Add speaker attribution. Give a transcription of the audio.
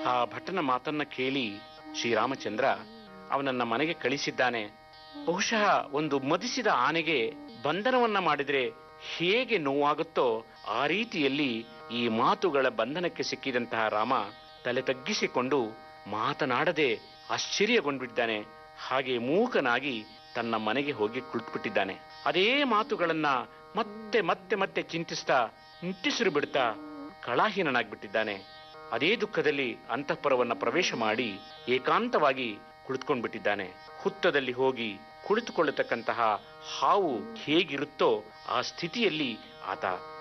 Speaker 1: ಆ ಭಟನ ಮಾತನ್ನ ಕೇಳಿ ಶ್ರೀರಾಮಚಂದ್ರ ಅವನನ್ನ ಮನೆಗೆ ಕಳಿಸಿದ್ದಾನೆ ಬಹುಶಃ ಒಂದು ಮದಿಸಿದ ಆನೆಗೆ ಬಂಧನವನ್ನ ಮಾಡಿದ್ರೆ ಹೇಗೆ ನೋವಾಗುತ್ತೋ ಆ ರೀತಿಯಲ್ಲಿ ಈ ಮಾತುಗಳ ಬಂಧನಕ್ಕೆ ಸಿಕ್ಕಿದಂತಹ ರಾಮ ತಲೆ ತಗ್ಗಿಸಿಕೊಂಡು ಮಾತನಾಡದೆ ಆಶ್ಚರ್ಯಗೊಂಡ್ಬಿಟ್ಟಿದ್ದಾನೆ ಹಾಗೆ ಮೂಕನಾಗಿ ತನ್ನ ಮನೆಗೆ ಹೋಗಿ ಕುಳಿತುಬಿಟ್ಟಿದ್ದಾನೆ ಅದೇ ಮಾತುಗಳನ್ನ ಮತ್ತೆ ಮತ್ತೆ ಮತ್ತೆ ಚಿಂತಿಸ್ತಾ ನಿಟ್ಟಿಸಿರು ಬಿಡ್ತಾ ಕಳಾಹೀನನಾಗ್ಬಿಟ್ಟಿದ್ದಾನೆ ಅದೇ ದುಃಖದಲ್ಲಿ ಅಂತಃಪುರವನ್ನ ಪ್ರವೇಶ ಮಾಡಿ ಏಕಾಂತವಾಗಿ ಕುಳಿತುಕೊಂಡ್ಬಿಟ್ಟಿದ್ದಾನೆ ಹುತ್ತದಲ್ಲಿ ಹೋಗಿ ಕುಳಿತುಕೊಳ್ಳತಕ್ಕಂತಹ ಹಾವು ಹೇಗಿರುತ್ತೋ ಆ ಸ್ಥಿತಿಯಲ್ಲಿ ಆತ